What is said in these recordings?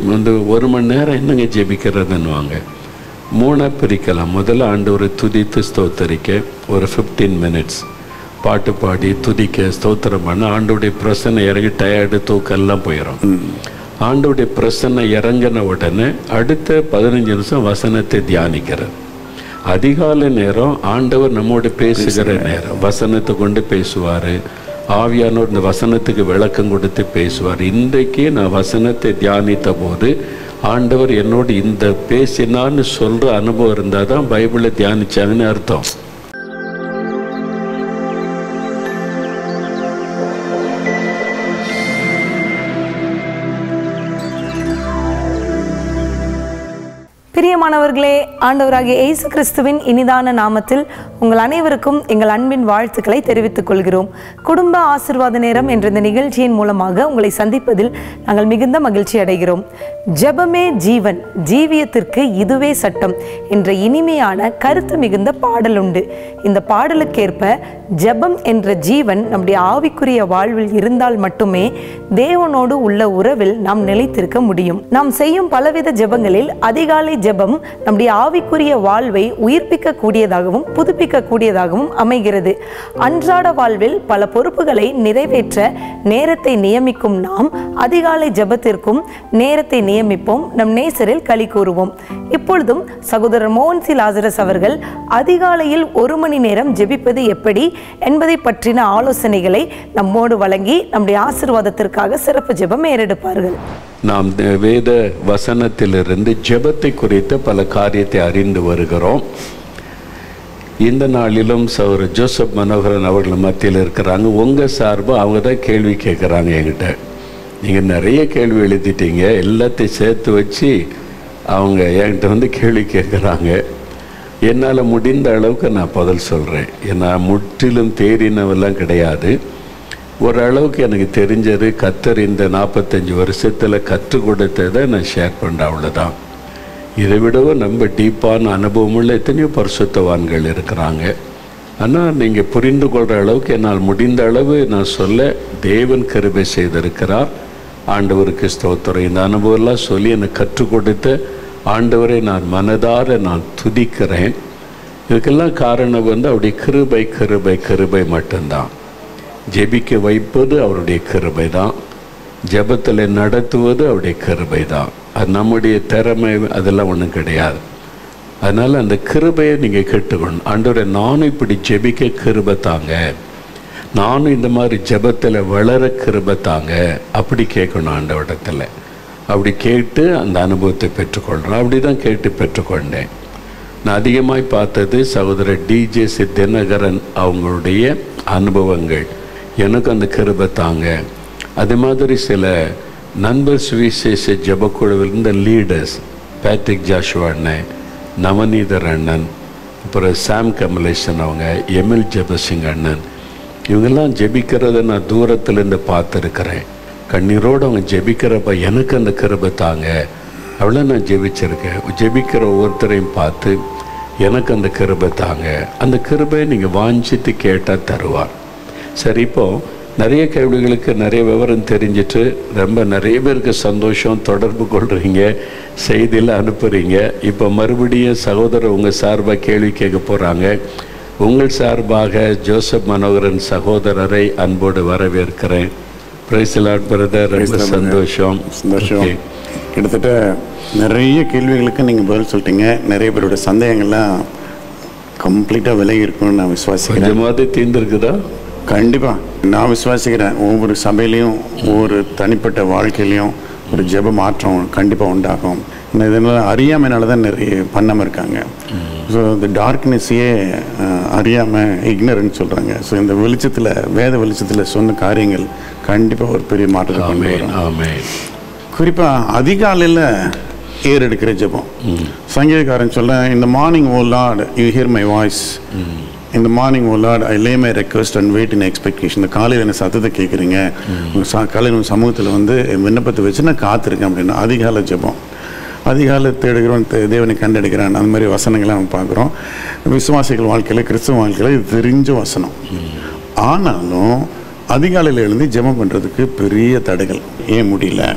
வந்து ஒரு மணி நேரம் என்னங்க ஜெபிக்கிறதுன்னுவாங்க மூணாக பிரிக்கலாம் முதல்ல ஆண்டவரை துதித்து ஸ்தோத்தரிக்க ஒரு ஃபிஃப்டீன் மினிட்ஸ் பாட்டு பாடி துதிக்க ஸ்தோத்திரம் பண்ண ஆண்டோடைய பிரசனை இறங்கி டயர்டு தூக்கம் எல்லாம் போயிடும் ஆண்டோடைய பிரசனை இறங்கின உடனே அடுத்த பதினஞ்சு நிமிஷம் வசனத்தை தியானிக்கிறது அதிகாலை நேரம் ஆண்டவர் நம்மோடு பேசுகிற நேரம் வசனத்தை கொண்டு பேசுவார் ஆவியானோர் இந்த வசனத்துக்கு விளக்கம் கொடுத்து பேசுவார் இன்றைக்கு நான் வசனத்தை தியானித்த போது ஆண்டவர் என்னோடு இந்த பேசினான்னு சொல்கிற அனுபவம் இருந்தால் தான் பைபிளை தியானிச்சாங்கன்னு அர்த்தம் பிரியமானவர்களே ஆண்டவராகிய இயேசு கிறிஸ்துவின் இனிதான நாமத்தில் உங்கள் அனைவருக்கும் எங்கள் அன்பின் வாழ்த்துக்களை தெரிவித்துக் கொள்கிறோம் குடும்ப ஆசிர்வாத நேரம் என்ற இந்த நிகழ்ச்சியின் மூலமாக உங்களை சந்திப்பதில் நாங்கள் மிகுந்த மகிழ்ச்சி அடைகிறோம் ஜெபமே ஜீவன் ஜீவியத்திற்கு இதுவே சட்டம் என்ற இனிமையான கருத்து மிகுந்த பாடல் உண்டு இந்த பாடலுக்கேற்ப ஜெபம் என்ற ஜீவன் நம்முடைய ஆவிக்குரிய வாழ்வில் இருந்தால் மட்டுமே தேவனோடு உள்ள உறவில் நாம் நிலைத்திருக்க முடியும் நாம் செய்யும் பலவித ஜெபங்களில் அதிகாலை ஜெபம் நம்முடைய ஆவிக்குரிய வாழ்வை உயிர்ப்பிக்க கூடியதாகவும் புதுப்பிக்க கூடியதாகவும் அமைகிறது அன்றாட வாழ்வில் பல பொறுப்புகளை நிறைவேற்ற நேரத்தை நியமிக்கும் நாம் அதிகாலை ஜெபத்திற்கும் நேரத்தை நியமிப்போம் நம் நேசரில் களி கூறுவோம் இப்பொழுதும் சகோதரர் மோகன்சி லாசரஸ் அவர்கள் அதிகாலையில் ஒரு மணி நேரம் ஜெபிப்பது எப்படி என்பதை பற்றின ஆலோசனைகளை நம்மோடு வழங்கி நம்முடைய ஆசிர்வாதத்திற்காக சிறப்பு ஜெபம் ஏறெடுப்பார்கள் நாம் த- வேத வசனத்திலிருந்து ஜெபத்தை குறித்த பல காரியத்தை அறிந்து வருகிறோம் இந்த நாளிலும் சௌர ஜோசப் மனோகரன் அவர்கள் மத்தியில் இருக்கிறாங்க உங்கள் சார்பாக அவங்க தான் கேள்வி கேட்குறாங்க என்கிட்ட நீங்கள் நிறைய கேள்வி எழுதிட்டீங்க எல்லாத்தையும் சேர்த்து வச்சு அவங்க என்கிட்ட வந்து கேள்வி கேட்குறாங்க என்னால் முடிந்த அளவுக்கு நான் பதில் சொல்கிறேன் ஏன்னா முற்றிலும் தேறினவெல்லாம் கிடையாது ஓரளவுக்கு எனக்கு தெரிஞ்சது கத்தர் இந்த நாற்பத்தஞ்சு வருஷத்தில் கற்றுக் கொடுத்ததை நான் ஷேர் பண்ணுறேன் அவ்வளோதான் இதை விடவும் நம்ம டீப்பான அனுபவமுள்ள எத்தனையோ பரிசுத்தவான்கள் இருக்கிறாங்க ஆனால் நீங்கள் புரிந்து கொள்கிற அளவுக்கு என்னால் முடிந்த அளவு நான் சொல்ல தேவன் கருபை செய்திருக்கிறார் ஆண்டவருக்கு ஸ்தோத்திரம் இந்த அனுபவம்லாம் சொல்லி எனக்கு கற்றுக் கொடுத்த ஆண்டவரை நான் மனதார நான் துதிக்கிறேன் இதுக்கெல்லாம் காரணம் வந்து அவருடைய கிருபை கிருபை கிருபை மட்டும்தான் ஜெபிக்க வைப்பது அவருடைய கிருபை தான் ஜெபத்தில் நடத்துவது அவருடைய கிருபை தான் அது நம்முடைய திறமை அதெல்லாம் ஒன்றும் கிடையாது அதனால் அந்த கிருபையை நீங்கள் கேட்டுக்கணும் ஆண்டவரை நானும் இப்படி ஜெபிக்க கிருபை தாங்க நானும் இந்த மாதிரி ஜெபத்தில் வளர கிருபை தாங்க அப்படி கேட்கணும் ஆண்டவரிடத்தில் அப்படி கேட்டு அந்த அனுபவத்தை பெற்றுக்கொள்கிறோம் அப்படி தான் கேட்டு பெற்றுக்கொண்டேன் நான் அதிகமாய் பார்த்தது சகோதரர் டிஜே சி தினகரன் அவங்களுடைய அனுபவங்கள் எனக்கு அந்த கிருபை தாங்க அது மாதிரி சில நண்பர் சுவிசேஷ ஜபக்குழுவில் இருந்த லீடர்ஸ் பேட்ரிக் ஜாஷுவா அண்ணன் நவநீதர் அண்ணன் அப்புறம் சாம் கமலேஷன் அவங்க எம்எல் ஜெபசிங் அண்ணன் இவங்கெல்லாம் ஜெபிக்கிறத நான் தூரத்துலேருந்து பார்த்துருக்கிறேன் கண்ணீரோடு அவங்க ஜெபிக்கிறப்ப எனக்கு அந்த கிருபை தாங்க அவ்வளோ நான் ஜெபிச்சிருக்கேன் ஜெபிக்கிற ஒவ்வொருத்தரையும் பார்த்து எனக்கு அந்த கிருபை தாங்க அந்த கிருபை நீங்கள் வாஞ்சித்து கேட்டால் தருவார் சரி இப்போ நிறைய கேள்விகளுக்கு நிறைய விவரம் தெரிஞ்சிட்டு ரொம்ப நிறைய பேருக்கு சந்தோஷம் தொடர்பு கொள்கிறீங்க செய்தியில் அனுப்புகிறீங்க இப்போ மறுபடியும் சகோதரர் உங்கள் சார்பாக கேள்வி கேட்க போகிறாங்க உங்கள் சார்பாக ஜோசப் மனோகரன் சகோதரரை அன்போடு வரவேற்கிறேன் பிரைஸ்லாட் பிரதர் ரொம்ப சந்தோஷம் சந்தோஷம் Okay. கிட்டத்தட்ட நிறைய கேள்விகளுக்கு நீங்கள் பதில் சொல்லிட்டீங்க நிறைய பேரோட சந்தேகங்கள்லாம் கம்ப்ளீட்டாக விலகி இருக்கும்னு நான் விசுவாசிக்கிறேன் கொஞ்சமாவது தீர்ந்துருக்குதா கண்டிப்பாக நான் விசுவாசிக்கிறேன் ஒவ்வொரு சபையிலையும் ஒவ்வொரு தனிப்பட்ட வாழ்க்கையிலையும் ஒரு ஜெப மாற்றம் கண்டிப்பாக உண்டாகும் இந்த இதனால் அறியாமைனால தான் நிறைய பண்ணாமல் இருக்காங்க ஸோ இந்த டார்க்னஸ்ஸையே அறியாமல் இக்னரன்ஸ் சொல்கிறாங்க ஸோ இந்த வெளிச்சத்தில் வேத வெளிச்சத்தில் சொன்ன காரியங்கள் கண்டிப்பாக ஒரு பெரிய மாற்றத்தை கொண்டு ஆமென் வரும் ஆமென் குறிப்பாக அதிகாலையில் ஏர் எடுக்கிற ஜெபம் சங்கீதக்காரன் சொல்ல in the morning O Lord you hear my voice in the morning O Lord I lay my request and wait in expectation இந்த காலையில் என்ன சத்தத்தை கேட்குறீங்க உங்கள் சா காலையில் உங்கள் சமூகத்தில் வந்து என் விண்ணப்பத்தை வச்சு நான் காத்திருக்கேன் அப்படின்னா அதிகாலை ஜெபம் அதிகாலை தேடுகிறோம் தே- தேவனை கண்டெடுக்கிறான் அந்த மாதிரி வசனங்களை நம்ம பார்க்குறோம் விசுவாசிகள் வாழ்க்கையில் கிறிஸ்துவ வாழ்க்கையில் இது தெரிஞ்ச வசனம் ஆனாலும் அதிகாலையில் எழுந்து ஜெபம் பண்ணுறதுக்கு பெரிய தடைகள் ஏன் முடியல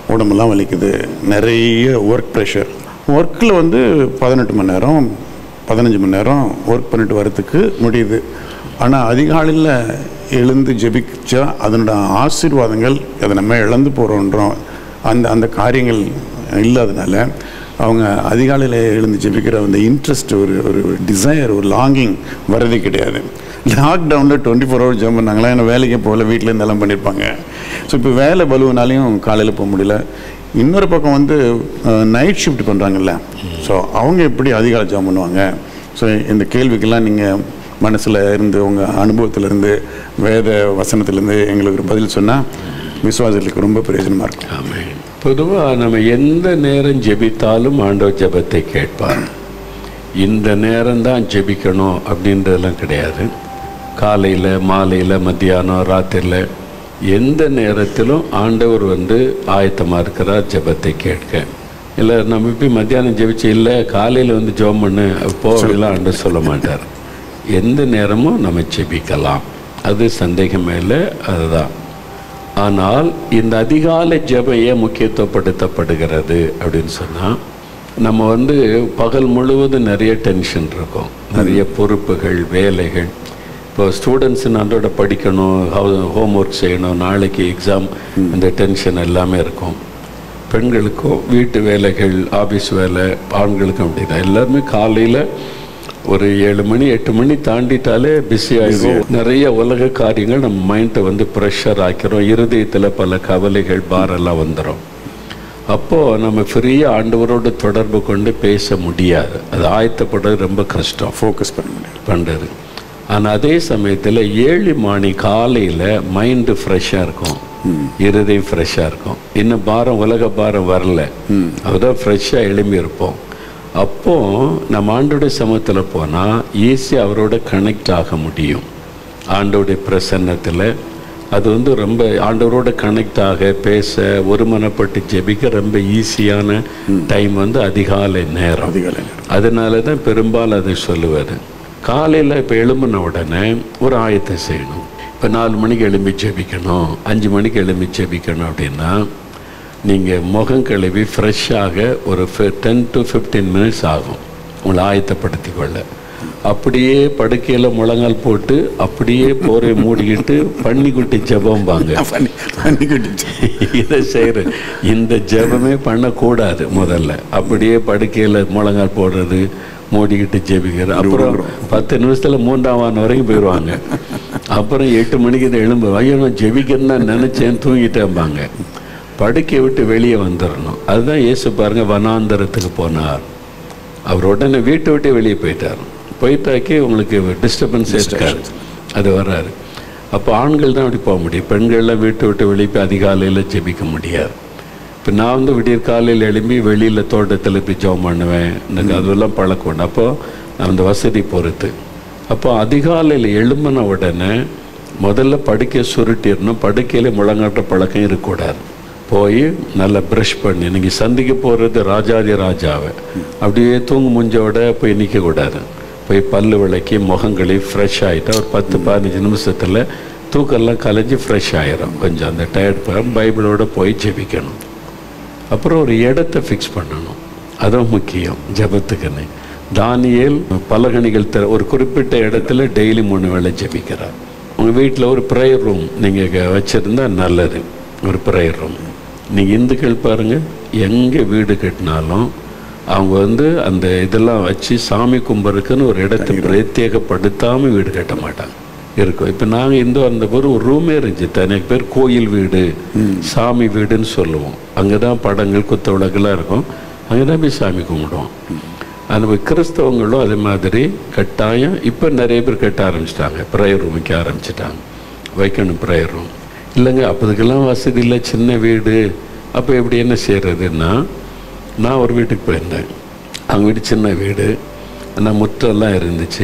உடம்பெல்லாம் வலிக்குது நிறைய ஒர்க் ப்ரெஷர் ஒர்க்கில் வந்து பதினெட்டு மணி நேரம் பதினஞ்சு மணி நேரம் ஒர்க் பண்ணிட்டு வரத்துக்கு முடியுது ஆனால் அதிகாலையில் எழுந்து ஜெபிச்சா அதனோட ஆசீர்வாதங்கள் அதை நம்ம இழந்து போகிறோன்றோம் அந்த அந்த காரியங்கள் இல்லாதனால அவங்க அதிகாலையில் எழுந்து ஜெபிக்கிற அந்த இன்ட்ரெஸ்ட் ஒரு ஒரு டிசையர் ஒரு லாங்கிங் வரதே கிடையாது லாக்டவுனில் டுவெண்ட்டி ஃபோர் ஹவர் ஜம் பண்ணாங்களா ஏன்னா வேலைக்கே போகல வீட்டில் இருந்தெல்லாம் பண்ணியிருப்பாங்க ஸோ இப்போ வேலை பலுவுனாலையும் காலையில் போக முடியல இன்னொரு பக்கம் வந்து நைட் ஷிஃப்ட் பண்ணுறாங்கல்ல ஸோ அவங்க எப்படி அதிகாலை ஜாம் பண்ணுவாங்க ஸோ இந்த கேள்விக்கெல்லாம் நீங்கள் மனசில் இருந்து உங்கள் அனுபவத்திலேருந்து வேத வசனத்திலேருந்து எங்களுக்கு ஒரு பதில் சொன்னால் விசுவாசத்துக்கு ரொம்ப பிரயோஜனமாக இருக்கும் ஆமென் பொதுவாக நம்ம எந்த நேரம் ஜெபித்தாலும் ஆண்டவர் ஜெபத்தை கேட்பார் இந்த நேரம் தான் ஜெபிக்கணும் அப்படின்றதெல்லாம் கிடையாது காலையில் மாலையில் மத்தியானம் ராத்திரியில் எந்த நேரத்திலும் ஆண்டவர் வந்து ஆயத்தமாக இருக்கிறார் ஜெபத்தை கேட்க இல்லை நம்ம இப்படி மத்தியானம் ஜெபிச்சு இல்லை காலையில் வந்து ஜெபம் பண்ணு போகலாம் ஆண்டவர் சொல்ல மாட்டார் எந்த நேரமும் நம்ம ஜெபிக்கலாம் அது சந்தேகமே இல்லை அதுதான் ஆனால் இந்த அதிகாலை ஜெபம் ஏன் முக்கியத்துவப்படுத்தப்படுகிறது அப்படின்னு சொன்னால் நம்ம வந்து பகல் முழுவதும் நிறைய டென்ஷன் இருக்கும் நிறைய பொறுப்புகள் வேலைகள் இப்போ ஸ்டூடெண்ட்ஸ் அன்றோட படிக்கணும் ஹோம் ஒர்க் செய்யணும் நாளைக்கு எக்ஸாம் இந்த டென்ஷன் எல்லாமே இருக்கும் பெண்களுக்கும் வீட்டு வேலைகள் ஆஃபீஸ் வேலை ஆண்களுக்கும் அப்படி தான் எல்லாருமே காலையில் ஒரு ஏழு மணி எட்டு மணி தாண்டிட்டாலே பிஸி ஆகிடும் நிறைய உலக காரியங்கள் நம்ம மைண்டை வந்து ப்ரெஷர் ஆக்கிறோம் இருதயத்தில் பல கவலைகள் பாரெல்லாம் வந்துடும் அப்போது நம்ம ஃப்ரீயாக ஆண்டவரோட தொடர்பு கொண்டு பேச முடியாது அது ஆயத்தப்படுறது ரொம்ப கஷ்டம் ஃபோக்கஸ் பண்ண முடியும் பண்ணுறது ஆனால் அதே சமயத்தில் ஏழு மணி காலையில் மைண்டு ஃப்ரெஷ்ஷாக இருக்கும் இருதயம் ஃப்ரெஷ்ஷாக இருக்கும் இன்னும் பாரம் உலக பாரம் வரல அதுதான் ஃப்ரெஷ்ஷாக எழும்பி இருப்போம் அப்போ நம்ம ஆண்டோடைய சமூகத்தில் போனால் ஈஸியாக அவரோட கனெக்ட் ஆக முடியும் ஆண்டோடைய பிரசன்னத்தில் அது வந்து ரொம்ப ஆண்டவரோட கனெக்ட் ஆக பேச ஒருமனப்பட்டு ஜெபிக்க ரொம்ப ஈஸியான டைம் வந்து அதிகாலை நேரம் அதிகாலை அதனால தான் பெரும்பாலும் அதை சொல்லுவார் காலையில் இப்போ எழும்பின உடனே ஒரு ஆயத்தை செய்யணும் இப்போ நாலு மணிக்கு எழும்பி ஜெபிக்கணும் அஞ்சு மணிக்கு எழும்பி ஜெபிக்கணும் அப்படின்னா நீங்கள் முகம் கழுவி ஃப்ரெஷ்ஷாக ஒரு டென் டு ஃபிஃப்டீன் மினிட்ஸ் ஆகும் உங்களை ஆயத்தப்படுத்தி கொள்ள அப்படியே படுக்கையில் முழங்கால் போட்டு அப்படியே போரை மூடிக்கிட்டு பன்னிக்குட்டி ஜெபம்பாங்க பண்ணி பண்ணிக்கிட்டு இதை செய்கிற இந்த ஜெபமே பண்ணக்கூடாது முதல்ல அப்படியே படுக்கையில் முழங்கால் போடுறது மூடிக்கிட்டு ஜெபிக்கிறது அப்புறம் பத்து நிமிஷத்தில் மூன்றாம் வாரம் வரைக்கும் போயிடுவாங்க அப்புறம் எட்டு மணிக்கு இதை எழும்பு ஐயோ நான் ஜெபிக்கன்னு தான் நினச்சேன் தூங்கிட்டேன்பாங்க படுக்கை விட்டு வெளியே வந்துடணும் அதுதான் இயேசு பாருங்க வனாந்தரத்துக்கு போனார் அவர் உடனே வீட்டை விட்டு வெளியே போயிட்டார் போயிட்டாக்கி உங்களுக்கு டிஸ்டர்பன்ஸ் இருக்காது அது வராது அப்போ ஆண்கள் தான் அப்படி போக முடியும் பெண்கள்லாம் வீட்டை விட்டு வெளியே போய் அதிகாலையில் ஜெபிக்க முடியாது இப்போ நான் வந்து விடியற் காலையில் எழும்பி வெளியில் தோட்டத்தில் போய் ஜெபம் பண்ணுவேன் எனக்கு அதெல்லாம் பழக்கம் உண்டு அப்போது அந்த வசதி பொறுத்து அப்போ அதிகாலையில் எழும்பின உடனே முதல்ல படுக்கையை சுருட்டிடணும் படுக்கையில் முழங்காட்ட பழக்கம் இருக்கக்கூடாது போய் நல்லா ப்ரஷ் பண்ணி நீங்கள் சந்திக்க போகிறது ராஜாதி ராஜாவை அப்படியே தூங்கு முஞ்சோட போய் நிற்கக்கூடாது போய் பல்லு விளக்கி முகங்களி ஃப்ரெஷ் ஆகிட்டா ஒரு பத்து பதினஞ்சு நிமிஷத்தில் தூக்கெல்லாம் கலைஞ்சி ஃப்ரெஷ் ஆயிரும் கொஞ்சம் அந்த டயர்ட் பைபிளோட போய் ஜெபிக்கணும் அப்புறம் ஒரு இடத்த ஃபிக்ஸ் பண்ணணும் அதுவும் முக்கியம் ஜெபத்துக்குன்னு தானியேல் பலகணிகள் தர ஒரு குறிப்பிட்ட இடத்துல டெய்லி மூணு வேளை ஜெபிக்கிறார் உங்கள் வீட்டில் ஒரு ப்ரேயர் ரூம் நீங்கள் வச்சுருந்தா நல்லது ஒரு ப்ரேயர் ரூம் நீங்கள் இந்துக்கள் பாருங்கள் எங்கே வீடு கட்டினாலும் அவங்க வந்து அந்த இதெல்லாம் வச்சு சாமி கும்பிட்றதுக்குன்னு ஒரு இடத்தை பிரத்யேகப்படுத்தாமல் வீடு கட்ட மாட்டாங்க இருக்கும் இப்போ நாங்கள் இந்து அந்த ஒரு ஒரு ரூமே இருந்துச்சு தனியாக பேர் கோயில் வீடு சாமி வீடுன்னு சொல்லுவோம் அங்கே தான் படங்கள் குத்த விளக்குலாம் இருக்கும் அங்கே தான் போய் சாமி கும்பிடுவோம் அந்த கிறிஸ்தவங்களும் அதே மாதிரி கட்டாயம் இப்போ நிறைய பேர் கட்ட ஆரம்பிச்சிட்டாங்க ப்ரேயர் ரூம் வைக்க ஆரம்பிச்சிட்டாங்க வைக்கணும் ப்ரேயர் ரூம் இல்லைங்க அப்போதுக்கெல்லாம் வசதி இல்லை சின்ன வீடு அப்போ எப்படி என்ன செய்கிறதுன்னா நான் ஒரு வீட்டுக்கு போயிருந்தேன் அவங்க வீடு சின்ன வீடு அந்த முற்றம்லாம் இருந்துச்சு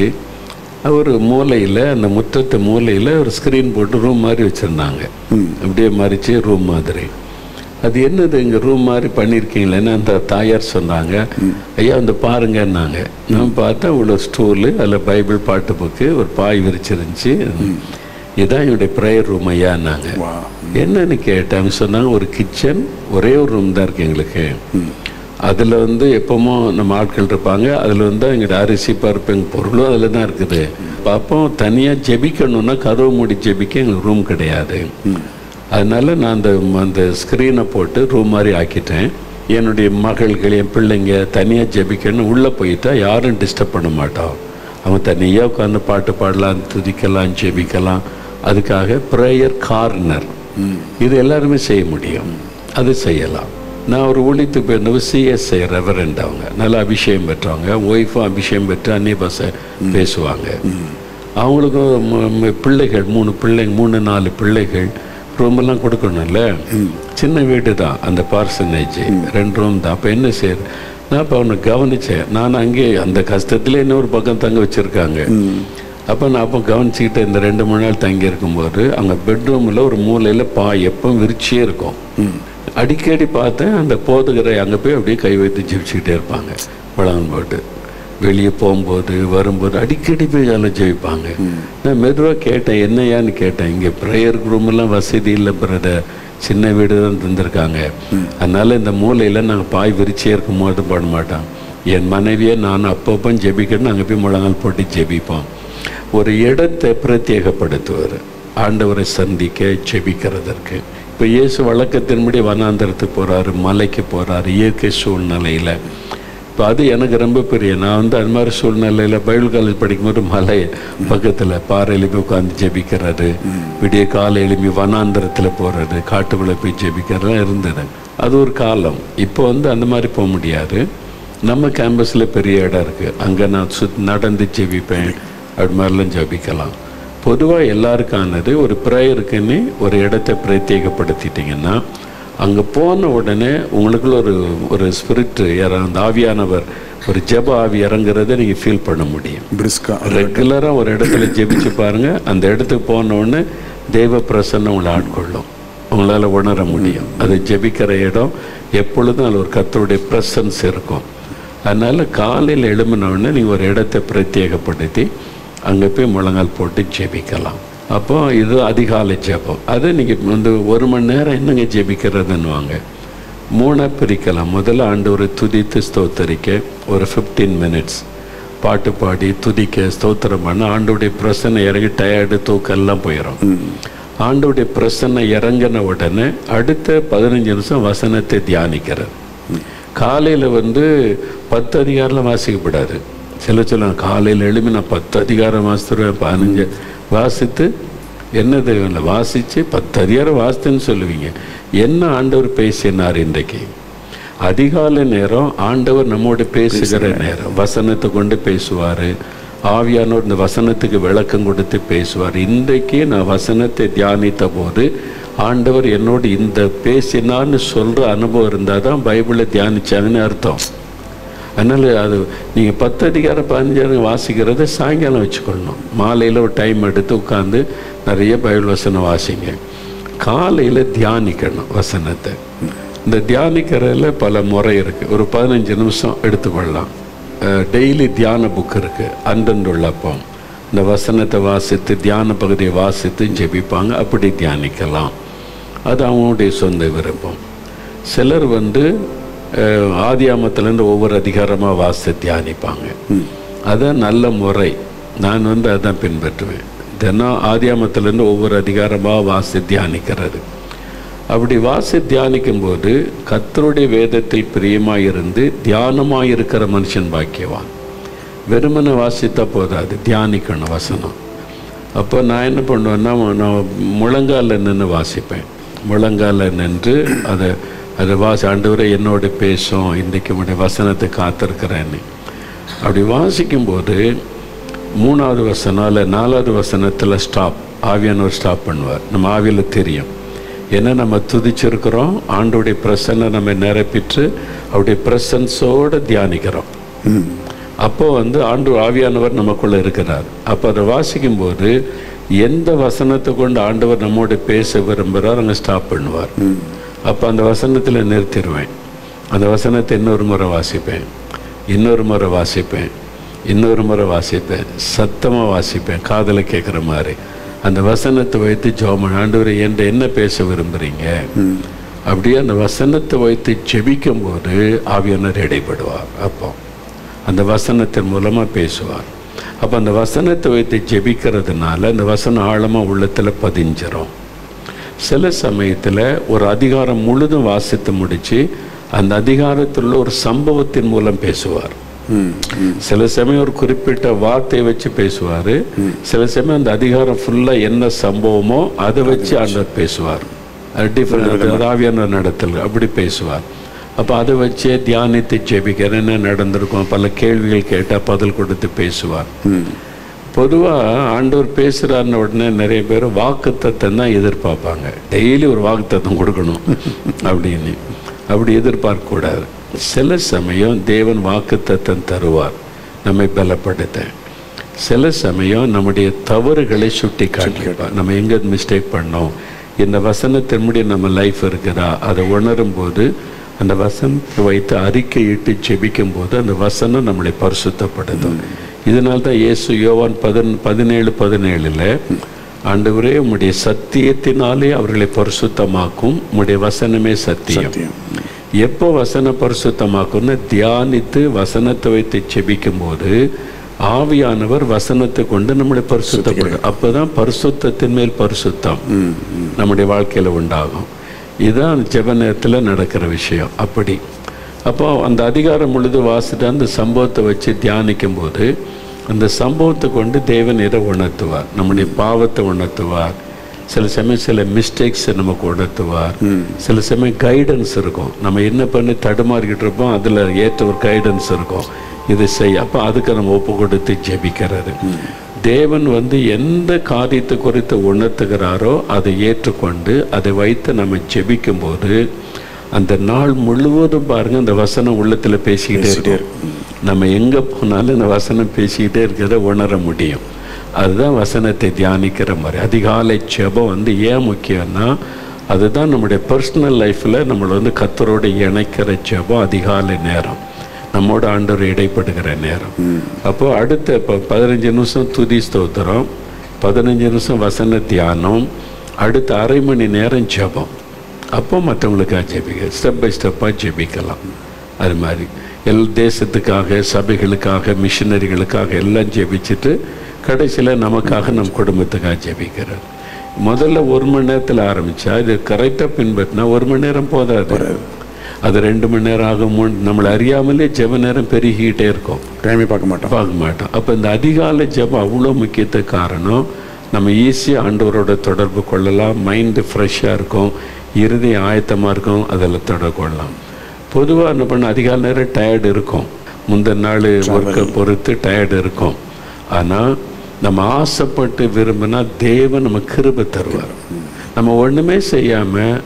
ஒரு மூலையில் அந்த முற்றத்து மூலையில் ஒரு ஸ்க்ரீன் போட்டு ரூம் மாதிரி வச்சுருந்தாங்க அப்படியே மறிச்சு ரூம் மாதிரி அது என்னது இங்கே ரூம் மாதிரி பண்ணியிருக்கீங்களேன்னு அந்த தாயார் சொன்னாங்க ஐயா வந்து பாருங்கன்னாங்க நான் பார்த்தா இவ்வளோ ஸ்டூலு அதில் பைபிள் பாட்டு புக்கு ஒரு பாய் விரிச்சிருந்துச்சு இதான் என்னுடைய ப்ரேயர் ரூம் ஐயான்னாங்க வா என்னன்னு கேட்டாங்க சொன்னாங்க ஒரு கிச்சன் ஒரே ஒரு ரூம் தான் இருக்கு எங்களுக்கு அதில் வந்து எப்பவுமோ நம்ம ஆட்கள் இருப்பாங்க அதில் வந்து எங்கிட்ட அரிசி பருப்பு எங்கள் பொருளும் அதில் தான் இருக்குது பார்ப்போம் தனியாக ஜெபிக்கணும்னா கதவு மூடி ஜெபிக்க எங்களுக்கு ரூம் கிடையாது அதனால நான் அந்த அந்த ஸ்க்ரீனை போட்டு ரூம் மாதிரி ஆக்கிட்டேன் என்னுடைய மகள்கள் என் பிள்ளைங்க தனியாக ஜெபிக்கணும் உள்ளே போயிட்டா யாரும் டிஸ்டர்ப் பண்ண மாட்டோம் அவங்க தனியாக உட்காந்து பாட்டு பாடலாம் துதிக்கலாம் ஜெபிக்கலாம் அதுக்காக ப்ரேயர் கார்னர் இது எல்லாருமே செய்ய முடியும் அது செய்யலாம் நான் ஒரு ஊழியத்துக்கு போயிருந்தவங்க சிஎஸ்ஐ ரெவரண்ட் அவங்க நல்லா அபிஷேகம் பெற்றவங்க ஒய்ஃபும் அபிஷேகம் பெற்று அந்நிய பாஷை பேசுவாங்க அவங்களுக்கும் மு- மு- பிள்ளைகள் மூணு பிள்ளைங்க மூணு நாலு பிள்ளைகள் ரூமெல்லாம் கொடுக்கணும்ல சின்ன வீடு தான் அந்த பார்சனேஜ் ரெண்டு ரூம் தான் அப்போ என்ன செய்யுது நான் இப்போ அவனை கவனித்தேன் நான் அங்கே அந்த கஷ்டத்துல இன்னொரு பக்கம் தங்க வச்சுருக்காங்க அப்போ நான் அப்போ கவனிச்சுக்கிட்டு இந்த ரெண்டு மூணு நாள் தங்கி இருக்கும்போது அங்கே பெட்ரூமில் ஒரு மூலையில் பா எப்பவும் விரிச்சியே இருக்கும் அடிக்கடி பார்த்தேன் அந்த போதுகிற அங்கே போய் அப்படியே கை வைத்து ஜெபிச்சுக்கிட்டே இருப்பாங்க பழம் போட்டு வெளியே போகும்போது வரும்போது அடிக்கடி போய் அதில் ஜெபிப்பாங்க நான் மெதுவாக கேட்டேன் என்னையான்னு கேட்டேன் இங்கே ப்ரேயர் ரூமெல்லாம் வசதி இல்லை பிரதர் சின்ன வீடு தான் தந்திருக்காங்க அதனால இந்த மூலையில் நாங்கள் பாய் விரிச்சே இருக்கும் போது பண்ண மாட்டோம் என் மனைவியை நான் அப்பப்போ ஜெபிக்கணும் அங்கே போய் முழங்கால் போட்டு ஜெபிப்போம் ஒரு இடத்தை பிரத்யேகப்படுத்துவார் ஆண்டவரை சந்திக்க ஜெபிக்கிறதற்கு இப்போ இயேசு வழக்கத்தின்படி வனாந்தரத்துக்கு போகிறாரு மலைக்கு போகிறாரு இயற்கை சூழ்நிலையில் இப்போ அது எனக்கு ரொம்ப பெரிய நான் வந்து அது மாதிரி சூழ்நிலையில் பைபிள் காலேஜ் படிக்கும்போது மலை பக்கத்தில் பாறையில் போய் உட்காந்து ஜெபிக்கிறது விடிய காலை எழுப்பி வனாந்தரத்தில் போகிறது காட்டுக்குள்ளே போய் ஜெபிக்கிறதுலாம் இருந்தது அது ஒரு காலம் இப்போ வந்து அந்த மாதிரி போக முடியாது நம்ம கேம்பஸில் பெரிய இடம் இருக்குது அங்கே நான் சுத் நடந்து ஜெபிப்பேன் அது மாதிரிலாம் ஜெபிக்கலாம் பொதுவாக எல்லாருக்கானது ஒரு ப்ரேயருக்குன்னு ஒரு இடத்தை பிரத்யேகப்படுத்திட்டிங்கன்னா அங்கே போன உடனே உங்களுக்குள்ள ஒரு ஒரு ஸ்பிரிட் அந்த ஆவியானவர் ஒரு ஜெப ஆவி இறங்குறதை நீங்கள் ஃபீல் பண்ண முடியும் பிரிஸ்கா ரெகுலராக ஒரு இடத்துல ஜெபிச்சு பாருங்க அந்த இடத்துக்கு போன உடனே தெய்வ பிரசன்னம் உங்களை ஆட்கொள்ளும் உங்களால் உணர முடியும் அது ஜெபிக்கிற இடம் எப்பொழுதும் அதில் ஒரு கர்த்தருடைய பிரசன்ஸ் இருக்கும் அதனால் காலையில் எழும்பின உடனே நீங்கள் ஒரு இடத்தை பிரத்யேகப்படுத்தி அங்கே போய் முழங்கால் போட்டு ஜெபிக்கலாம் அப்போ இது அதிகாலை ஜெபம் அதை நீங்கள் வந்து ஒரு மணி நேரம் என்னங்க ஜெபிக்கிறதுன்னுவாங்க மூணாக பிரிக்கலாம் முதல்ல ஆண்டவரை துதித்து ஸ்தோத்தரிக்க ஒரு ஃபிஃப்டீன் மினிட்ஸ் பாட்டு பாடி துதிக்க ஸ்தோத்திரம் பண்ண ஆண்டோடைய பிரசனை இறங்கி டயர்டு தூக்கம் எல்லாம் போயிடும் ஆண்டோடைய பிரசனை இறங்கின உடனே அடுத்த பதினஞ்சு நிமிஷம் வசனத்தை தியானிக்கிறது காலையில் வந்து பத்து அதிகாரம் வாசிக்கப்படாது சில சொல்லுவாங்க காலையில் எழுப்பி நான் பத்து அதிகாரம் வாசித்துருவேன் பதினஞ்சு வாசித்து என்ன தெய்வம்ல வாசித்து பத்து அதிகாரம் வாசித்தேன்னு சொல்லுவீங்க என்ன ஆண்டவர் பேசினார் இன்றைக்கு அதிகாலை நேரம் ஆண்டவர் நம்மோடு பேசுகிற நேரம் வசனத்தை கொண்டு பேசுவார் ஆவியானவர் இந்த வசனத்துக்கு விளக்கம் கொடுத்து பேசுவார் இன்றைக்கு நான் வசனத்தை தியானித்த போது ஆண்டவர் என்னோடு இந்த பேசினான்னு சொல்கிற அனுபவம் இருந்தால் தான் பைபிளை தியானிச்சாங்கன்னு அர்த்தம் அதனால் அது நீங்கள் பத்து அதிகாரம் பதினஞ்சாயிரம் வாசிக்கிறத சாயங்காலம் வச்சுக்கொள்ளணும் மாலையில் ஒரு டைம் எடுத்து உட்காந்து நிறைய பைபிள் வசனம் வாசிங்க காலையில் தியானிக்கணும் வசனத்தை இந்த தியானிக்கிறதுல பல முறை இருக்குது ஒரு பதினஞ்சு நிமிஷம் எடுத்துக்கொள்ளலாம் டெய்லி தியான புக் இருக்குது அந்தண்டுள்ளப்பம் இந்த வசனத்தை வாசித்து தியான பகுதியை வாசித்து ஜெபிப்பாங்க அப்படி தியானிக்கலாம் அது அவங்களுடைய சொந்த விருப்பம் சிலர் வந்து அஹ், ஆதியாமத்திலேருந்து ஒவ்வொரு அதிகாரமாக வாசித்து தியானிப்பாங்க அதான் நல்ல முறை நான் வந்து அதான் பின்பற்றுவேன் தினம் ஆதியாமத்திலேருந்து ஒவ்வொரு அதிகாரமாக வாசி தியானிக்கிறது அப்படி வாசி தியானிக்கும் போது கர்த்தருடைய வேதத்தில் பிரியமாக இருந்து தியானமாக இருக்கிற மனுஷன் பாக்கியவான் வெறுமனை வாசித்தா போதாது தியானிக்கணும் வசனம் அப்போ நான் என்ன பண்ணுவேன்னா நான் முழங்கால நின்று வாசிப்பேன் முழங்கால நின்று அதை அதை வாசி ஆண்டவரே என்னோட பேசும் இன்றைக்கு உடைய வசனத்தை காத்திருக்கிறேன்னு அப்படி வாசிக்கும்போது மூணாவது வசனம் இல்லை நாலாவது வசனத்தில் ஸ்டாப் ஆவியானவர் ஸ்டாப் பண்ணுவார் நம்ம ஆவியில் தெரியும் ஏன்னா நம்ம துதிச்சிருக்கிறோம் ஆண்டோடைய பிரசன்னை நம்ம நிரப்பிட்டு அவருடைய பிரசன்ஸோடு தியானிக்கிறோம் அப்போ வந்து ஆண்டு ஆவியானவர் நமக்குள்ள இருக்கிறார் அப்போ அதை வாசிக்கும்போது எந்த வசனத்தை கொண்டு ஆண்டவர் நம்மோட பேச விரும்புகிறார் அங்கே ஸ்டாப் பண்ணுவார் அப்போ அந்த வசனத்தில் நிறுத்திடுவேன் அந்த வசனத்தை இன்னொரு முறை வாசிப்பேன் இன்னொரு முறை வாசிப்பேன் இன்னொரு முறை வாசிப்பேன் சத்தமாக வாசிப்பேன் காதில் கேட்குற மாதிரி அந்த வசனத்தை வைத்து ஜோமன் ஆண்டவரை என்ற என்ன பேச விரும்புறீங்க அப்படியே அந்த வசனத்தை வைத்து ஜெபிக்கும் போது ஆவியானவர் இடைப்படுவார் அப்போ அந்த வசனத்தின் மூலமாக பேசுவார் அப்போ அந்த வசனத்தை வைத்து ஜெபிக்கிறதுனால அந்த வசனம் ஆழமாக உள்ளத்தில் பதிஞ்சிரும் சில சமயத்தில் ஒரு அதிகாரம் முழுதும் வாசித்து முடித்து அந்த அதிகாரத்தில் உள்ள ஒரு சம்பவத்தின் மூலம் பேசுவார் சில சமயம் ஒரு குறிப்பிட்ட வார்த்தையை வச்சு பேசுவார் சில சமயம் அந்த அதிகாரம் ஃபுல்லாக என்ன சம்பவமோ அதை வச்சு ஆண்டவர் பேசுவார் அது டிஃப்ரெண்ட் ஆவியான நடத்தல் அப்படி பேசுவார் அப்போ அதை வச்சே தியானித்து ஜெபிக்கிற என்ன நடந்திருக்கும் பல கேள்விகள் கேட்டால் பதில் கொடுத்து பேசுவார் பொதுவாக ஆண்டவர் பேசுகிறாருன்னு உடனே நிறைய பேர் வாக்குத்தத்தம் தான் எதிர்பார்ப்பாங்க டெய்லி ஒரு வாக்குத்தத்தம் கொடுக்கணும் அப்படின்னு அப்படி எதிர்பார்க்கக்கூடாது சில சமயம் தேவன் வாக்குத்தத்தம் தருவார் நம்மை பலப்படுத்த சில சமயம் நம்முடைய தவறுகளை சுட்டி காட்டிப்பார் நம்ம எங்கே மிஸ்டேக் பண்ணோம் இந்த வசனத்தின் முடி நம்ம லைஃப் இருக்குதா அதை உணரும் போது அந்த வசனத்தை வைத்து அறிக்கையிட்டு ஜெபிக்கும் போது அந்த வசனம் நம்மளை பரிசுத்தப்படுத்தும் இதனால தான் இயேசு யோவான் பதின் பதினேழு பதினேழில் ஆண்டவரே உம்முடைய சத்தியத்தினாலே அவர்களை பரிசுத்தமாக்கும் உம்முடைய வசனமே சத்தியம் சத்தியம். எப்போ வசன பரிசுத்தமாக்கும்னு தியானித்து வசனத்தை வைத்து செபிக்கும் போது ஆவியானவர் வசனத்தை கொண்டு நம்மளை பரிசுத்தப்படும் அப்பதான் பரிசுத்தத்தின் மேல் பரிசுத்தம் நம்முடைய வாழ்க்கையில உண்டாகும் இதுதான் ஜெப நேரத்தில் நடக்கிற விஷயம் அப்படி அப்போ அந்த அதிகாரம் முழுது வாசிட்டு அந்த சம்பவத்தை வச்சு தியானிக்கும் போது அந்த சம்பவத்தை கொண்டு தேவன் இதை உணர்த்துவார் நம்முடைய பாவத்தை உணர்த்துவார் சில சமயம் சில மிஸ்டேக்ஸை நமக்கு உணர்த்துவார் சில சமயம் கைடன்ஸ் இருக்கும் நம்ம என்ன பண்ணி தடுமாறிக்கிட்டு இருப்போம் அதில் ஏற்ற ஒரு கைடன்ஸ் இருக்கும் இது செய் அப்போ அதுக்கு நம்ம ஒப்பு கொடுத்து ஜெபிக்கிறது தேவன் வந்து எந்த காரியத்தை குறித்து உணர்த்துகிறாரோ அதை ஏற்றுக்கொண்டு அதை வைத்து நம்ம ஜெபிக்கும் போது அந்த நாள் முழுவதும் பாருங்க அந்த வசனம் உள்ளத்தில் பேசிக்கிட்டே இருக்கும் நம்ம எங்கே போனாலும் இந்த வசனம் பேசிக்கிட்டே இருக்கிறத உணர முடியும் அதுதான் வசனத்தை தியானிக்கிற மாதிரி அதிகாலை ஜெபம் வந்து ஏன் முக்கியம்னா அதுதான் நம்முடைய பர்சனல் லைஃப்பில் நம்மளை வந்து கத்தரோடு இணைக்கிற ஜெபம் அதிகாலை நேரம் நம்மோட ஆண்டவர் இடைப்படுகிற நேரம் அப்போ அடுத்த இப்போ பதினஞ்சு நிமிஷம் துதி ஸ்தோத்திரம் பதினஞ்சு நிமிஷம் வசன தியானம் அடுத்த அரை மணி நேரம் ஜெபம் அப்போ மற்றவங்களுக்காக ஜெபிக்க ஸ்டெப் பை ஸ்டெப்பாக ஜெபிக்கலாம் அது மாதிரி எல் தேசத்துக்காக சபைகளுக்காக மிஷினரிகளுக்காக எல்லாம் ஜெபிச்சுட்டு கடைசியில் நமக்காக நம் குடும்பத்துக்காக ஜெபிக்கிறார் முதல்ல ஒரு மணி நேரத்தில் ஆரம்பித்தா இது கரெக்டாக பின்பற்றினா ஒரு மணி நேரம் போதாது அது ரெண்டு மணி நேரம் ஆகும் மூணு நம்மளை அறியாமலே ஜெப நேரம் பெருகிக்கிட்டே இருக்கும் டைமே பார்க்க மாட்டோம் பார்க்க மாட்டோம் அப்போ இந்த அதிகாலை ஜெபம் அவ்வளோ முக்கியத்துக்கு காரணம் நம்ம ஈஸியாக ஆண்டவரோட தொடர்பு கொள்ளலாம் மைண்டு ஃப்ரெஷ்ஷாக இருக்கும் இறுதி ஆயத்தமாக இருக்கும் அதில் தொடர்பு கொள்ளலாம் பொதுவாக என்ன பண்ண அதிகாலை நேரம் டயர்டு இருக்கும் முந்தின நாள் ஒர்க்கை பொறுத்து டயர்டு இருக்கும் ஆனால் நம்ம ஆசைப்பட்டு விரும்பினா தேவன் நம்ம கிருபை தருவார் நம்ம ஒன்றுமே செய்யாமல்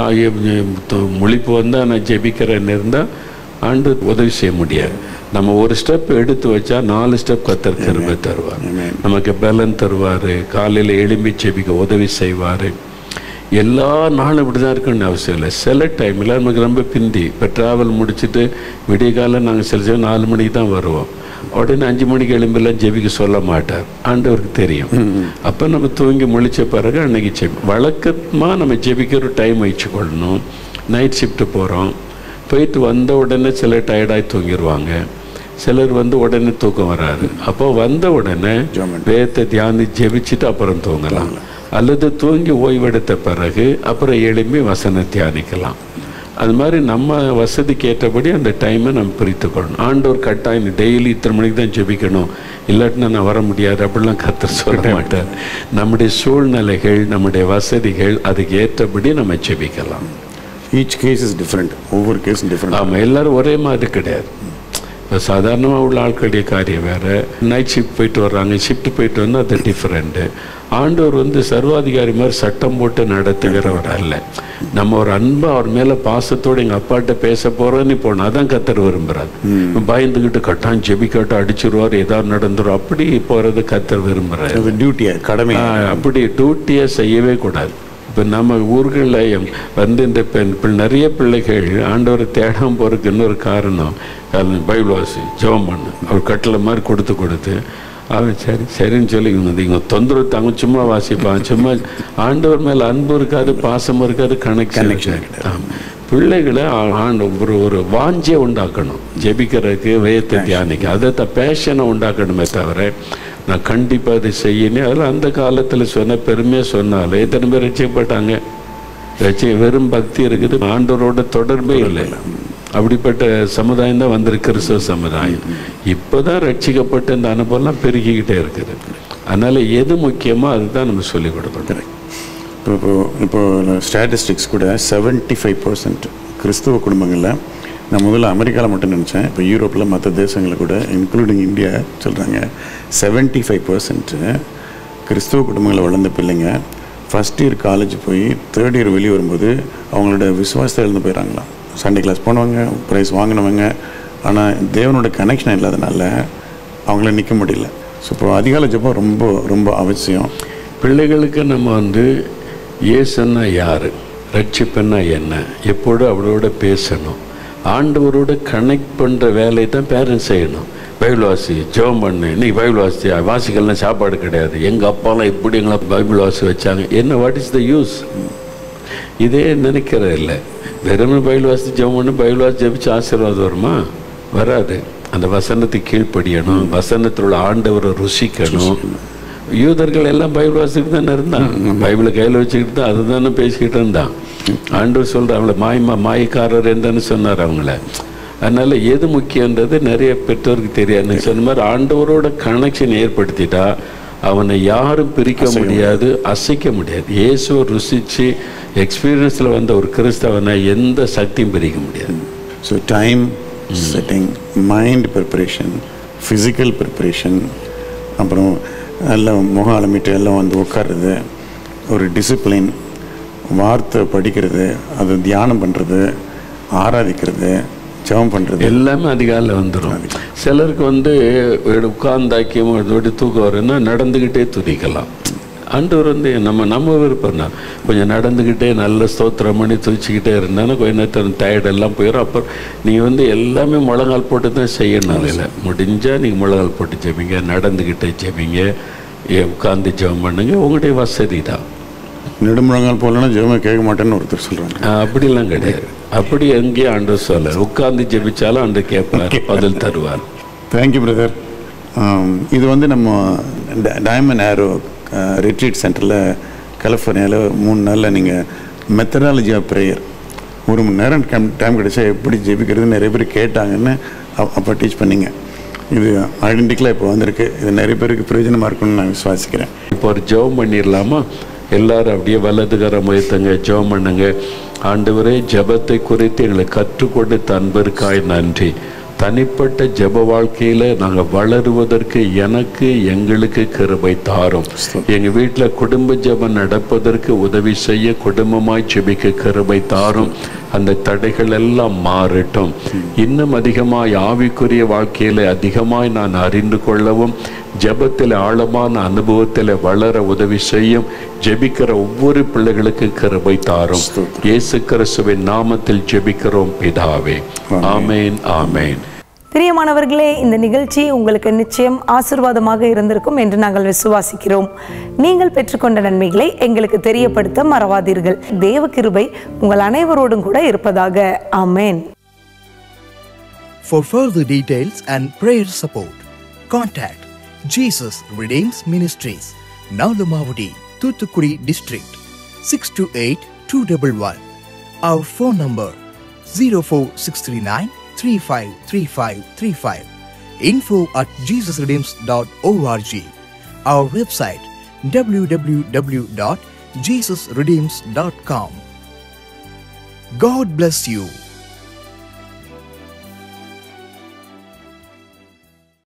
எல்லாம் முழிப்பு வந்தால் நான் ஜெபிக்கிறேன்னு இருந்தால் ஆண்டு உதவி செய்ய முடியாது நம்ம ஒரு ஸ்டெப் எடுத்து வச்சா நாலு ஸ்டெப் கத்தர் கிருபை தருவார் நமக்கு பலன் தருவார் காலையில் எழும்பி செபிக்க உதவி செய்வார் எல்லா நாளும் இப்படி தான் இருக்குன்னு அவசியம் இல்லை சில டைமில் நமக்கு ரொம்ப பிந்தி இப்போ ட்ராவல் முடிச்சுட்டு விடிய காலம் நாங்கள் சில சமயம் நாலு மணிக்கு தான் வருவோம் உடனே அஞ்சு மணிக்கு எழும்பெல்லாம் ஜெபிக்க சொல்ல மாட்டார் ஆண்டவருக்கு தெரியும் அப்போ நம்ம தூங்கி முழிச்ச பிறகு அன்னைக்கு செபி வழக்கமாக நம்ம ஜெபிக்கிற டைம் வச்சுக்கொள்ளணும் நைட் ஷிஃப்ட்டு போகிறோம் போயிட்டு வந்த உடனே சிலர் டயர்டாகி தூங்கிடுவாங்க சிலர் வந்து உடனே தூக்கம் வராது அப்போ வந்த உடனே ஜெபம். வேதத்தை தியானி ஜெபிச்சுட்டு அப்புறம் தூங்கலாம் அல்லது தூங்கி ஓய்வெடுத்த பிறகு அப்புறம் எழும்பி வசன தியானிக்கலாம் அது மாதிரி நம்ம வசதிக்கு ஏற்றபடி அந்த டைமை நம்ம பிரித்துக்கொள்ளணும் ஆண்டவர் கட்டாயம் டெய்லி இத்தனை மணிக்கு தான் ஜெபிக்கணும் இல்லாட்டினா நான் வர முடியாது அப்படிலாம் கத்தர் சொல்ல மாட்டார் நம்முடைய சூழ்நிலைகள் நம்முடைய வசதிகள் அதுக்கு ஏற்றபடி நம்ம ஜெபிக்கலாம் ஈச் கேஸ் இஸ் டிஃப்ரெண்ட் ஒவ்வொரு கேஸும் டிஃப்ரெண்ட் ஆமாம் எல்லாரும் ஒரே மாதிரி கிடையாது இப்போ சாதாரணமாக உள்ள ஆட்களுடைய காரியம் வேறு நைட் ஷிஃப்ட் போயிட்டு வர்றாங்க ஷிஃப்ட் போயிட்டு வந்தால் அது டிஃப்ரெண்ட்டு ஆண்டவர் வந்து சர்வாதிகாரி மாதிரி சட்டம் போட்டு நடத்துகிறவர் அல்ல நம்ம ஒரு அன்பாக அவர் மேலே பாசத்தோடு எங்கள் அப்பாட்ட பேச போகிறோன்னு போனோம் அதான் கத்தர் விரும்புகிறார் பயந்துக்கிட்டு கட்டான் ஜெபிக்காட்ட அடிச்சிருவார் ஏதாவது நடந்துரும் அப்படி போகிறது கத்தர் விரும்புகிறார் அது டியூட்டியா கடமை ஆ, அப்படி டியூட்டியை செய்யவே கூடாது இப்போ நம்ம ஊர்களில் வந்து இந்த பெண் பிள் நிறைய பிள்ளைகள் ஆண்டவரை தேடாம போகிறதுக்கு இன்னொரு காரணம் அது பைபிள் வாசி ஜெபம் பண்ணு அவர் கட்டளை மாதிரி கொடுத்து கொடுத்து அவன் சரி சரின்னு சொல்லி இவங்க இவங்க தொந்தரவு தாங்க சும்மா வாசிப்பான் சும்மா ஆண்டவர் மேல அன்பு இருக்காது பாசம் இருக்காது கனெக்ஷன் Connection பிள்ளைகளை ஆ- ஆண்டு ஒரு ஒரு வாஞ்சியை உண்டாக்கணும் ஜெபிக்கிறதுக்கு வேயத்தை தியானிக்க அதை பேஷனை உண்டாக்கணுமே தவிர நான் கண்டிப்பாக அதை செய்யணும் அதில் அந்த காலத்தில் சொன்ன பெருமையாக சொன்னாலும் எத்தனை பேர் ரசிக்கப்பட்டாங்க ரசி வெறும் பக்தி இருக்குது ஆண்டவரோட தொடர்பே இல்லை அப்படிப்பட்ட சமுதாயம் தான் வந்திருக்கு கிறிஸ்தவ சமுதாயம் இப்போதான் ரட்சிக்கப்பட்ட இந்த அனுபவம்லாம் பெருகிக்கிட்டே இருக்குது அதனால எது முக்கியமோ அதுதான் நம்ம சொல்லிக் கொடுக்கணும் இப்போ இப்போ இப்போ ஸ்டாட்டிஸ்டிக்ஸ் கூட செவன்ட்டி ஃபைவ் பர்சன்ட் கிறிஸ்துவ குடும்பங்களில் நான் முதல்ல அமெரிக்காவில் மட்டும் நினச்சேன் இப்போ யூரோப்பில் மற்ற தேசங்களில் கூட இன்க்ளூடிங் இந்தியா சொல்கிறாங்க செவன்ட்டி ஃபைவ் பர்சன்ட் கிறிஸ்துவ குடும்பங்களில் வளர்ந்த பிள்ளைங்க ஃபஸ்ட் இயர் காலேஜ் போய் தேர்ட் இயர் வெளியே வரும்போது அவங்களோட விசுவாசத்தை எழுந்து போயிடறாங்களாம் சண்டே கிளாஸ் போனவங்க ப்ரைஸ் வாங்கினவங்க ஆனால் தேவனோட கனெக்ஷன் இல்லாதனால அவங்கள நிற்க முடியல ஸோ இப்போ அதிகாலை ஜெபம் ரொம்ப ரொம்ப அவசியம் பிள்ளைகளுக்கு நம்ம வந்து இயேசுன்னா யார் ரட்சிப்புன்னா என்ன எப்போதும் அவளோட பேசணும் ஆண்டவரோட கனெக்ட் பண்ணுற வேலையை தான் பேரண்ட்ஸ் செய்யணும் பைபிள் வாசி ஜெபம் பண்ணு இன்னைக்கு பைபிள் வாசி வாசிக்கலாம் சாப்பாடு கிடையாது எங்கள் அப்பாலாம் இப்படி எங்களை பைபிள் வாசி வச்சாங்க என்ன வாட் இஸ் த யூஸ் இதே நினைக்கிறது இல்லை வெறும் பைபிள் வாசி ஜெபம் பண்ணு பைபிள் வாசி ஜெபிச்சு ஆசீர்வாதம் வருமா வராது அந்த வசனத்துக்கு கீழ்ப்படியணும் வசனத்தில் உள்ள ஆண்டவரை ருசிக்கணும் யூதர்கள் எல்லாம் பைபிள் வாசிக்கிட்டு தானே இருந்தான் பைபிளை கையில் வச்சுக்கிட்டு தான் அதை தானே பேசிக்கிட்டு இருந்தான் ஆண்டவர் சொல்ற அவங்கள மாயமா மாயக்காரர் என்னன்னு சொன்னார் அவங்கள அதனால எது முக்கியன்றது நிறைய பெற்றோருக்கு தெரியாது நீங்க சொன்ன மாதிரி ஆண்டவரோட கனெக்ஷன் ஏற்படுத்திட்டா அவனை யாரும் பிரிக்க முடியாது அசைக்க முடியாது இயேசுவை ருசிச்சு எக்ஸ்பீரியன்ஸில் வந்த ஒரு கிறிஸ்தவனை எந்த சக்தியும் பிரிக்க முடியாது so time setting mind preparation physical preparation அப்புறம் எல்லாம் முகம் அலமிட்டு எல்லாம் வந்து உட்காருறது ஒரு டிசிப்ளின் வார்த்தை படிக்கிறது அதை தியானம் பண்ணுறது ஆராதிக்கிறது ஜெபம் பண்ணுறது எல்லாமே அதிகாலையில் வந்துடும் சிலருக்கு வந்து உட்கார்ந்தாக்கியம் விட்டு தூக்கம் வரும்னா நடந்துக்கிட்டே துதிக்கலாம் ஆண்டவர் வந்து நம்ம நம்ம விருப்பம் தான் கொஞ்சம் நடந்துக்கிட்டே நல்ல ஸ்தோத்திரம் பண்ணி துதிச்சுக்கிட்டே இருந்தாலும் கொஞ்ச நேரத்தில் டயர்டெல்லாம் போயிடும் அப்புறம் நீங்கள் வந்து எல்லாமே முழங்கால் போட்டு தான் செய்யணும் அதில் முடிஞ்சால் நீங்கள் முழங்கால் போட்டு ஜெபிங்க நடந்துக்கிட்டே ஜெபிங்க ஏ, உட்கார்ந்து ஜெபம் பண்ணுங்க உங்களுடைய வசதி தான் நெடுமுழங்கால் போலன்னா ஜெபமே கேட்க மாட்டேன்னு ஒருத்தர் சொல்கிறாங்க ஆஹ், அப்படிலாம் கிடையாது அப்படி எங்கேயும் ஆண்டவர் சொல்ல உட்கார்ந்து ஜெபிச்சாலும் ஆண்டு கேட்பார் பதில் தருவார் தேங்க்யூ பிரதர் இது வந்து நம்ம டைமண்ட் ஏரோ ரிட்ரீட் சென்டரில் கலிஃபோர்னியாவில் மூணு நாளில் நீங்கள் மெத்தடாலஜி ஆஃப் ப்ரேயர் ஒரு மணி நேரம் டைம் டைம் கிடைச்சா எப்படி ஜெபிக்கிறது நிறைய பேர் கேட்டாங்கன்னு அப்- அப்போ டீச் பண்ணீங்க இது ஐடென்டிக்கலாக இப்போ வந்திருக்கு இது நிறைய பேருக்கு பிரயோஜனமாக இருக்கும்னு நான் விசுவாசிக்கிறேன் இப்போ ஒரு ஜெபம் பண்ணிடலாமா எல்லாரும் அப்படியே வலதுகர முயத்தங்க ஜெபம் பண்ணுங்க ஆண்டவரே ஜெபத்தை குறித்து எங்களை கற்றுக் கொடுத்த அன்பிற்காய் நன்றி தனிப்பட்ட ஜெப வாழ்க்கையில நாங்க வளருவதற்கு எனக்கு எங்களுக்கு கிருபை தாரும் எங்க வீட்டுல குடும்ப ஜெபம் நடப்பதற்கு உதவி செய்ய குடும்பமாய் ஜெபிக்க கிருபை தாரும் அந்த தடைகள் எல்லாம் மாறட்டும் இன்னும் அதிகமாய் ஆவிக்குரிய வாழ்க்கையில அதிகமாய் நான் அறிந்து கொள்ளவும் ஜெபத்தில் ஆழமான அனுபவத்தில் வளர உதவி செய்யும் ஜெபிக்கிற ஒவ்வொரு பிள்ளைகளுக்கு கிருபை தாரும் இயேசு கிறிஸ்துவின் நாமத்தில் ஜெபிக்கிறோம் பிதாவே ஆமேன் ஆமேன் பிரியமானவர்களே இந்த நிகழ்ச்சி உங்களுக்கு நிச்சயம் ஆசிர்வாதமாக இருந்திருக்கும் என்று நாங்கள் விசுவாசிக்கிறோம் நீங்கள் பெற்றுக்கொண்ட நன்மைகளை எங்களுக்கு தெரியப்படுத்த மறவாதீர்கள் தேவ கிருபை உங்கள் அனைவரோடும் கூட இருப்பதாக ஆமென் For further details and prayer support, contact Jesus Redeems Ministries, Naulumavudi, Thuthukudi District, 628-211. Our phone number 04639 353535. Info at jesusredeems.org. Our website www.jesusredeems.com. God bless you.